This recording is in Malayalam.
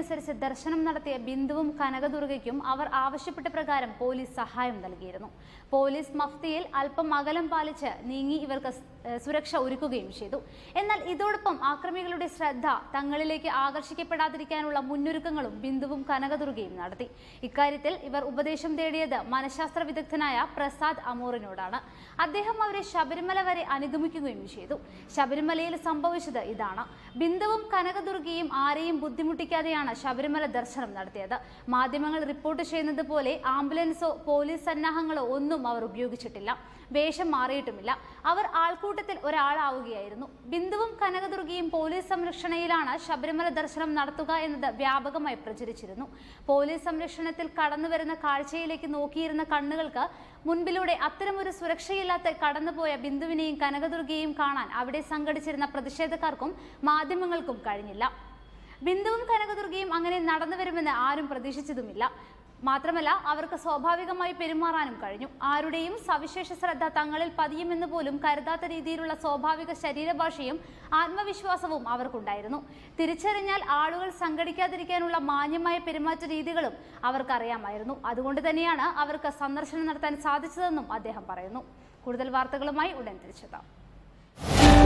അനുസരിച്ച് ദർശനം നടത്തിയ ബിന്ദുവും കനകദുർഗയ്ക്കും അവർ ആവശ്യപ്പെട്ട പ്രകാരം പോലീസ് സഹായം നൽകിയിരുന്നു പോലീസ് മഫ്തിയിൽ അല്പം അകലം പാലിച്ച് നീങ്ങി ഇവർക്ക് സ്- ഏഹ് സുരക്ഷ ഒരുക്കുകയും ചെയ്തു എന്നാൽ ഇതോടൊപ്പം ആക്രമികളുടെ ശ്രദ്ധ തങ്ങളിലേക്ക് ആകർഷിക്കപ്പെടാതിരിക്കാനുള്ള മുന്നൊരുക്കങ്ങളും ബിന്ദുവും കനകദുർഗയും നടത്തി ഇക്കാര്യത്തിൽ ഇവർ ഉപദേശം തേടിയത് മനഃശാസ്ത്ര വിദഗ്ധനായ പ്രസാദ് അമൂറിനോടാണ് അദ്ദേഹം അവരെ ശബരിമല വരെ അനുഗമിക്കുകയും ചെയ്തു ശബരിമലയിൽ സംഭവിച്ചത് ഇതാണ് ബിന്ദുവും കനകദുർഗയും ആരെയും ബുദ്ധിമുട്ടിക്കാതെയാണ് ശബരിമല ദർശനം നടത്തിയത് മാധ്യമങ്ങൾ റിപ്പോർട്ട് ചെയ്യുന്നത് പോലെ ആംബുലൻസോ പോലീസ് സന്നാഹങ്ങളോ ഒന്നും അവർ ഉപയോഗിച്ചിട്ടില്ല വേഷം മാറിയിട്ടുമില്ല അവർ ആൾക്കൂട്ടത്തിൽ ഒരാളാവുകയായിരുന്നു ബിന്ദുവും കനകദുർഗയും പോലീസ് സംരക്ഷണയിലാണ് ശബരിമല ദർശനം നടത്തുക എന്നത് വ്യാപകമായി പ്രചരിച്ചിരുന്നു പോലീസ് സംരക്ഷണത്തിൽ കടന്നുവരുന്ന കാഴ്ചയിലേക്ക് നോക്കിയിരുന്ന കണ്ണുകൾക്ക് മുൻപിലൂടെ അത്തരമൊരു സുരക്ഷയില്ലാത്ത കടന്നുപോയ ബിന്ദുവിനെയും കനകദുർഗയെയും കാണാൻ അവിടെ സംഘടിച്ചിരുന്ന പ്രതിഷേധക്കാർക്കും മാധ്യമങ്ങൾക്കും കഴിഞ്ഞില്ല ബിന്ദുവും കനകദുർഗയും അങ്ങനെ നടന്നു വരുമെന്ന് ആരും പ്രതീക്ഷിച്ചതുമില്ല മാത്രമല്ല അവർക്ക് സ്വാഭാവികമായി പെരുമാറാനും കഴിഞ്ഞു ആരുടെയും സവിശേഷ ശ്രദ്ധ തങ്ങളിൽ പതിയുമെന്ന് പോലും കരുതാത്ത രീതിയിലുള്ള സ്വാഭാവിക ശരീരഭാഷയും ആത്മവിശ്വാസവും അവർക്കുണ്ടായിരുന്നു തിരിച്ചറിഞ്ഞാൽ ആളുകൾ സംഘടിക്കാതിരിക്കാനുള്ള മാന്യമായ പെരുമാറ്റ രീതികളും അവർക്കറിയാമായിരുന്നു അതുകൊണ്ട് തന്നെയാണ് അവർക്ക് സന്ദർശനം നടത്താൻ സാധിച്ചതെന്നും അദ്ദേഹം പറയുന്നു കൂടുതൽ വാർത്തകളുമായി ഉടൻ തിരിച്ചെത്താം